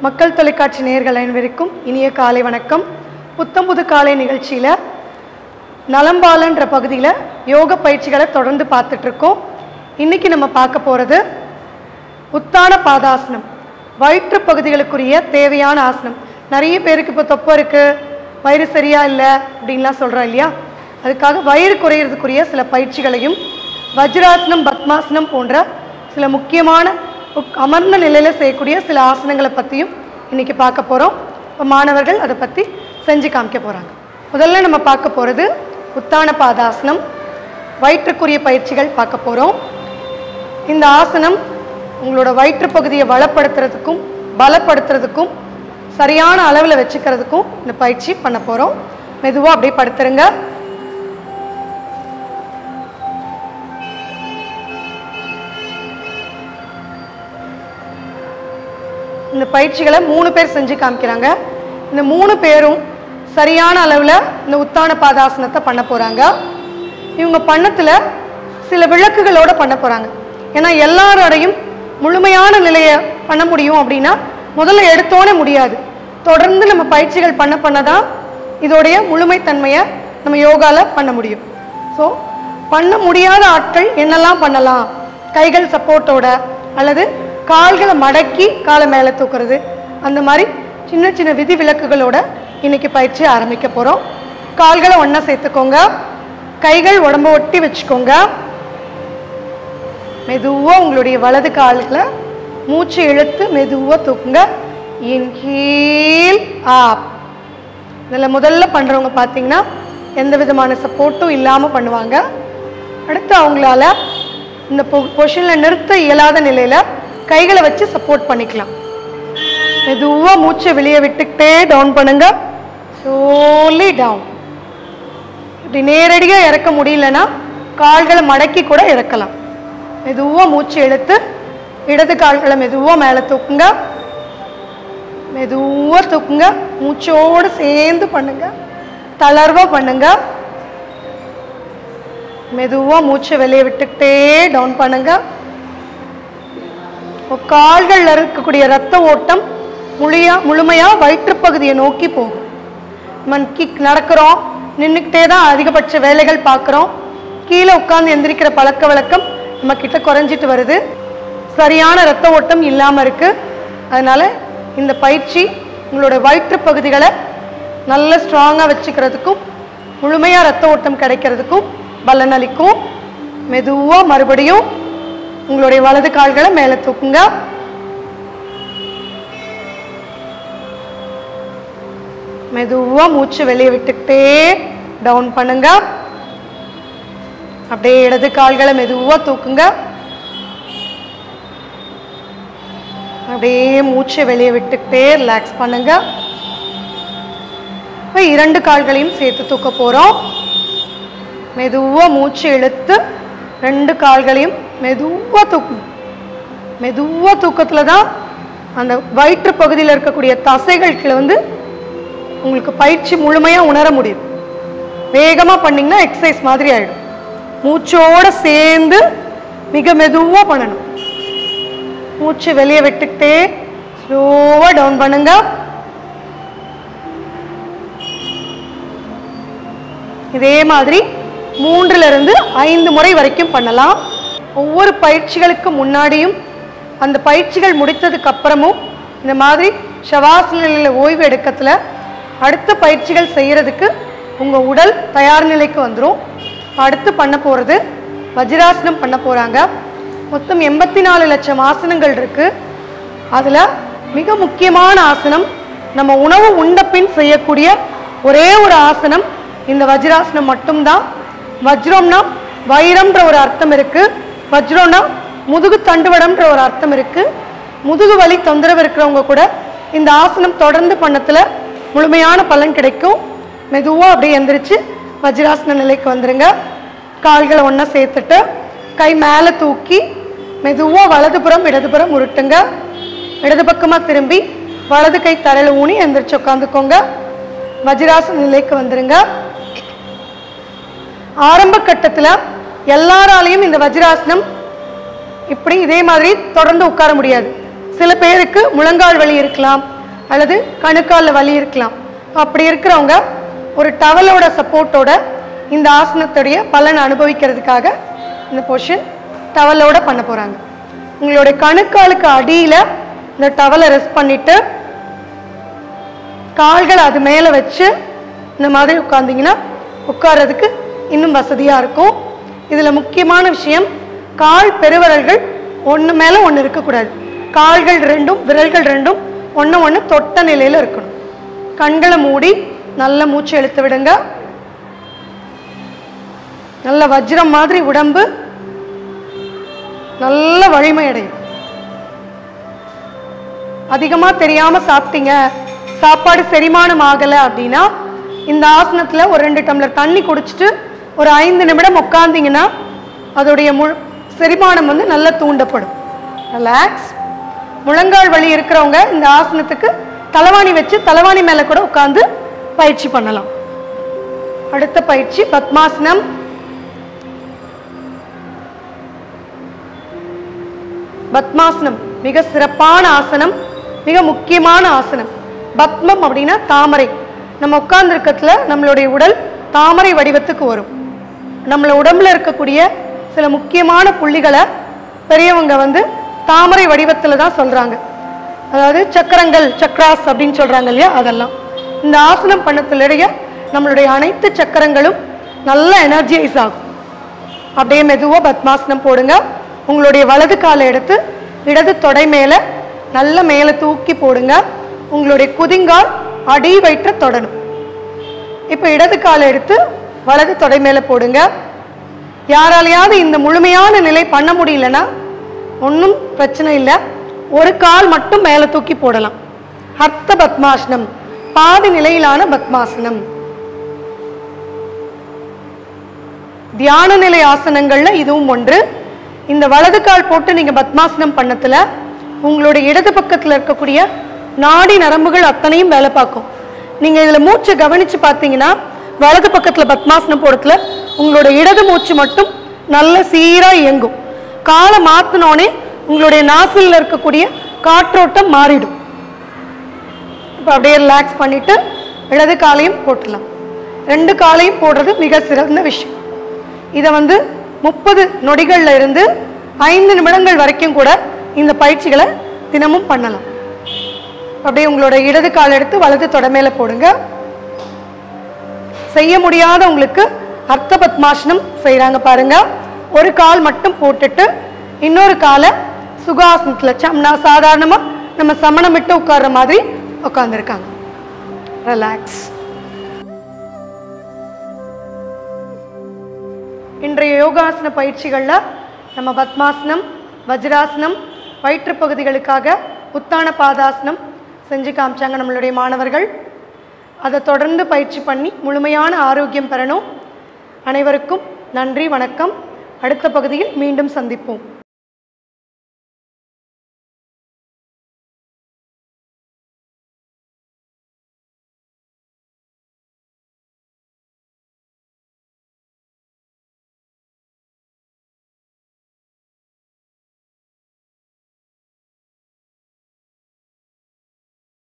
மக்கள் தொலைக்காட்சி நேயர்கள் அனைவருக்கும் இனிய காலை வணக்கம் புத்தம்புது காலை நிகழ்ச்சியில் நலம்பாலன்ற பகுதியில் யோக பயிற்சிகளை தொடர்ந்து பார்த்துட்டு இருக்கோம் இன்னைக்கு நம்ம பார்க்க போகிறது உத்தான பாதாசனம் வயிற்று பகுதிகளுக்குரிய தேவையான ஆசனம் நிறைய பேருக்கு இப்போ தொப்பை இருக்கு வயிறு சரியா இல்லை அப்படின்லாம் சொல்கிறோம் இல்லையா அதுக்காக வயிறு குறையிறதுக்குரிய சில பயிற்சிகளையும் வஜ்ராசனம் பத்மாசனம் போன்ற சில முக்கியமான உக்- அமர்ந்த நிலையில் செய்யக்கூடிய சில ஆசனங்களை பற்றியும் இன்னைக்கு பார்க்க போகிறோம் இப்போ மாணவர்கள் அதை பற்றி செஞ்சு காமிக்க போகிறாங்க முதல்ல நம்ம பார்க்க போகிறது உத்தான பாதாசனம் வயிற்றுக்குரிய பயிற்சிகள் பார்க்க போகிறோம் இந்த ஆசனம் உங்களோட வயிற்று பகுதியை வளப்படுத்துறதுக்கும் பலப்படுத்துறதுக்கும் சரியான அளவில் வச்சுக்கிறதுக்கும் இந்த பயிற்சி பண்ண போகிறோம் மெதுவாக அப்படியே படுத்துருங்க இந்த பயிற்சிகளை மூணு பேர் செஞ்சு காமிக்கிறாங்க இந்த மூணு பேரும் சரியான அளவில் இந்த உத்தான பாதாசனத்தை பண்ண போகிறாங்க இவங்க பண்ணத்தில் சில விளக்குகளோட பண்ண போகிறாங்க ஏன்னா எல்லாரோடையும் முழுமையான நிலையை பண்ண முடியும் அப்படின்னா முதல்ல எடுத்தோன்னே முடியாது தொடர்ந்து நம்ம பயிற்சிகள் பண்ண பண்ண தான் இதோடைய முழுமைத்தன்மையை நம்ம யோகாவில் பண்ண முடியும் ஸோ பண்ண முடியாத ஆட்கள் என்னெல்லாம் பண்ணலாம் கைகள் சப்போர்ட்டோட அல்லது கால்களை மடக்கி காலை மேலே தூக்குறது அந்த மாதிரி சின்ன சின்ன விதி விலக்குகளோட இன்னைக்கு பயிற்சி ஆரம்பிக்க போகிறோம் கால்களை ஒன்றா சேர்த்துக்கோங்க கைகள் உடம்ப ஒட்டி வச்சுக்கோங்க மெதுவாக உங்களுடைய வலது கால்களை மூச்சு இழுத்து மெதுவாக தூக்குங்க இன்ஹீல் ஆப் இதில் முதல்ல பண்ணுறவங்க பார்த்தீங்கன்னா எந்த விதமான சப்போர்ட்டும் இல்லாமல் பண்ணுவாங்க அடுத்து அவங்களால இந்த பொசிஷனில் நிறுத்த இயலாத நிலையில் கைகளை வச்சு சப்போர்ட் பண்ணிக்கலாம் மெதுவாக மூச்சை வெளியே விட்டுக்கிட்டே டவுன் பண்ணுங்க slowly டவுன் இப்படி நேரடியாக இறக்க முடியலன்னா கால்களை மடக்கி கூட இறக்கலாம் மெதுவாக மூச்சு இழுத்து இடது கால்களை மெதுவாக மேலே தூக்குங்க மெதுவாக தூக்குங்க மூச்சோடு சேர்ந்து பண்ணுங்க தளர்வா பண்ணுங்க மெதுவாக மூச்சை வெளியே விட்டுக்கிட்டே டவுன் பண்ணுங்க உங்க கால்கள்ல இருக்கக்கூடிய ரத்த ஓட்டம் முழியா முழுமையா வயிற்றுப்பகுதியை நோக்கி போகும் நம்ம கிக் நடக்கிறோம் நின்றுக்கிட்டே தான் அதிகபட்ச வேலைகள் பார்க்குறோம் கீழே உட்கார்ந்து எந்திரிக்கிற பழக்க வழக்கம் நம்ம கிட்ட குறைஞ்சிட்டு வருது சரியான ரத்த ஓட்டம் இல்லாமல் இருக்கு அதனால இந்த பயிற்சி உங்களோட வயிற்று பகுதிகளை நல்ல ஸ்ட்ராங்காக வச்சுக்கிறதுக்கும் முழுமையாக ரத்த ஓட்டம் கிடைக்கிறதுக்கும் பலன் அளிக்கும் மெதுவாக மறுபடியும் உங்களுடைய வலது கால்களை மேலே தூக்குங்க மெதுவாக மூச்சு வெளியே விட்டுக்கிட்டே டவுன் பண்ணுங்க அப்படியே இடது கால்களை மெதுவாக தூக்குங்க அப்படியே மூச்சை வெளியே விட்டுக்கிட்டே ரிலாக்ஸ் பண்ணுங்க இப்போ இரண்டு கால்களையும் சேர்த்து தூக்க போகிறோம் மெதுவாக மூச்சு இழுத்து ரெண்டு கால்களையும் மெதுவாக தூக்கணும் மெதுவாக தூக்கத்தில் தான் அந்த வயிற்று பகுதியில் இருக்கக்கூடிய தசைகளுக்கு வந்து உங்களுக்கு பயிற்சி முழுமையாக உணர முடியும் வேகமாக பண்ணிங்கன்னா எக்ஸசைஸ் மாதிரி ஆகிடும் மூச்சோட சேர்ந்து மிக மெதுவாக பண்ணணும் மூச்சு வெளியே விட்டுக்கிட்டே ஸ்லோவாக டவுன் பண்ணுங்க இதே மாதிரி மூன்றுல இருந்து ஐந்து முறை வரைக்கும் பண்ணலாம் ஒவ்வொரு பயிற்சிகளுக்கு முன்னாடியும் அந்த பயிற்சிகள் முடித்ததுக்கு அப்புறமும் இந்த மாதிரி ஷவாசன நிலையில் ஓய்வு எடுக்கத்துல அடுத்த பயிற்சிகள் செய்யறதுக்கு உங்க உடல் தயார் நிலைக்கு வந்துடும் அடுத்து பண்ண போறது வஜ்ராசனம் பண்ண போறாங்க மொத்தம் எண்பத்தி நாலு லட்சம் ஆசனங்கள் இருக்கு அதுல மிக முக்கியமான ஆசனம் நம்ம உணவு உண்ட பின் செய்யக்கூடிய ஒரே ஒரு ஆசனம் இந்த வஜ்ராசனம் மட்டும்தான் வஜ்ரம்னா வைரம்ன்ற ஒரு அர்த்தம் இருக்கு வஜ்ரம்னா முதுகு தண்டுவடம்ன்ற ஒரு அர்த்தம் இருக்கு முதுகு வலி தொந்தரவு இருக்கிறவங்க கூட இந்த ஆசனம் தொடர்ந்து பண்ணத்துல முழுமையான பலன் கிடைக்கும் மெதுவாக அப்படியே எந்திரிச்சு வஜ்ராசன நிலைக்கு வந்துருங்க கால்களை ஒன்றா சேர்த்துட்டு கை மேலே தூக்கி மெதுவாக வலதுபுறம் இடதுபுறம் உருட்டுங்க இடது பக்கமாக திரும்பி வலது கை தரையில் ஊனி எந்திரிச்சு உட்காந்துக்கோங்க வஜ்ராசன நிலைக்கு வந்துருங்க ஆரம்ப கட்டத்தில் எல்லாராலையும் இந்த வஜ்ராசனம் இப்படி இதே மாதிரி தொடர்ந்து உட்கார முடியாது சில பேருக்கு முழங்கால் வலி இருக்கலாம் அல்லது கணுக்காலில் வலி இருக்கலாம் அப்படி இருக்கிறவங்க ஒரு டவலோட சப்போர்ட்டோட இந்த ஆசனத்துடைய பலன் அனுபவிக்கிறதுக்காக இந்த பொசிஷன் டவலோட பண்ண போகிறாங்க உங்களுடைய கணுக்காலுக்கு அடியில் இந்த டவலை ரெஸ்ட் பண்ணிட்டு கால்கள் அது மேலே வச்சு இந்த மாதிரி உட்கார்ந்தீங்கன்னா உட்கார்றதுக்கு இன்னும் வசதியாக இருக்கும் இதில் முக்கியமான விஷயம் கால் பெருவிரல்கள் ஒன்று மேலே ஒன்று இருக்கக்கூடாது கால்கள் ரெண்டும் விரல்கள் ரெண்டும் ஒன்று ஒன்று தொட்ட நிலையில் இருக்கணும் கண்களை மூடி நல்ல மூச்சு இழுத்து விடுங்க நல்ல வஜ்ரம் மாதிரி உடம்பு நல்ல வலிமை அடையும் அதிகமாக தெரியாமல் சாப்பிட்டீங்க சாப்பாடு செரிமானம் ஆகலை அப்படின்னா இந்த ஆசனத்தில் ஒரு ரெண்டு டம்ளர் தண்ணி குடிச்சிட்டு ஒரு ஐந்து நிமிடம் உட்கார்ந்தீங்கன்னா அதோடைய முழு செரிமானம் வந்து நல்லா தூண்டப்படும் ரிலாக்ஸ் முழங்கால் வலி இருக்கிறவங்க இந்த ஆசனத்துக்கு தலைவாணி வச்சு தலைவாணி மேலே கூட உட்காந்து பயிற்சி பண்ணலாம் அடுத்த பயிற்சி பத்மாசனம் பத்மாசனம் மிக சிறப்பான ஆசனம் மிக முக்கியமான ஆசனம் பத்மம் அப்படின்னா தாமரை நம்ம உட்கார்ந்துருக்கத்துல நம்மளுடைய உடல் தாமரை வடிவத்துக்கு வரும் நம்மள உடம்புல இருக்கக்கூடிய சில முக்கியமான புள்ளிகளை பெரியவங்க வந்து தாமரை வடிவத்தில் தான் சொல்றாங்க அதாவது சக்கரங்கள் சக்ராஸ் அப்படின்னு சொல்றாங்க இல்லையா அதெல்லாம் இந்த ஆசனம் பண்ணத்திலேயே நம்மளுடைய அனைத்து சக்கரங்களும் நல்ல எனர்ஜைஸ் ஆகும் அப்படியே மெதுவாக பத்மாசனம் போடுங்க உங்களுடைய வலது காலை எடுத்து இடது தொடை மேலே நல்ல மேலே தூக்கி போடுங்க உங்களுடைய குதிங்கால் அடி வயிற்ற தொடணும் இப்போ இடது காலை எடுத்து வலது தொடை மேலே போடுங்க யாராலையாவது இந்த முழுமையான நிலை பண்ண முடியலன்னா ஒன்றும் பிரச்சனை இல்லை ஒரு கால் மட்டும் மேலே தூக்கி போடலாம் அர்த்த பத்மாசனம் பாதி நிலையிலான பத்மாசனம் தியான நிலை ஆசனங்கள்ல இதுவும் ஒன்று இந்த வலது கால் போட்டு நீங்க பத்மாசனம் பண்ணத்துல உங்களுடைய இடது பக்கத்துல இருக்கக்கூடிய நாடி நரம்புகள் அத்தனையும் வேலை பார்க்கும் நீங்க இதுல மூச்சை கவனிச்சு பார்த்தீங்கன்னா வலது பக்கத்துல பத்மாசனம் போடத்துல உங்களோட இடது மூச்சு மட்டும் நல்ல சீரா இயங்கும் காலை மாத்தினோடனே உங்களுடைய நாசில்ல இருக்கக்கூடிய காற்றோட்டம் மாறிடும் இப்போ அப்படியே ரிலாக்ஸ் பண்ணிட்டு இடது காலையும் போட்டுடலாம் ரெண்டு காலையும் போடுறது மிக சிறந்த விஷயம் இதை வந்து முப்பது நொடிகள்ல இருந்து ஐந்து நிமிடங்கள் வரைக்கும் கூட இந்த பயிற்சிகளை தினமும் பண்ணலாம் அப்படியே உங்களோட இடது கால் எடுத்து வலது தொடமேல போடுங்க செய்ய முடியாத உங்களுக்கு அர்த்த பத்மாசனம் செய்கிறாங்க பாருங்க ஒரு கால் மட்டும் போட்டுட்டு இன்னொரு காலை சுகாசனத்தில் சம்னா சாதாரணமாக நம்ம சமணமிட்டு உட்கார்ற மாதிரி உட்காந்துருக்காங்க ரிலாக்ஸ் இன்றைய யோகாசன பயிற்சிகளில் நம்ம பத்மாசனம் வஜ்ராசனம் வயிற்றுப் பகுதிகளுக்காக உத்தான பாதாசனம் செஞ்சு காமிச்சாங்க நம்மளுடைய மாணவர்கள் அதை தொடர்ந்து பயிற்சி பண்ணி முழுமையான ஆரோக்கியம் பெறணும் அனைவருக்கும் நன்றி வணக்கம் அடுத்த பகுதியில் மீண்டும் சந்திப்போம்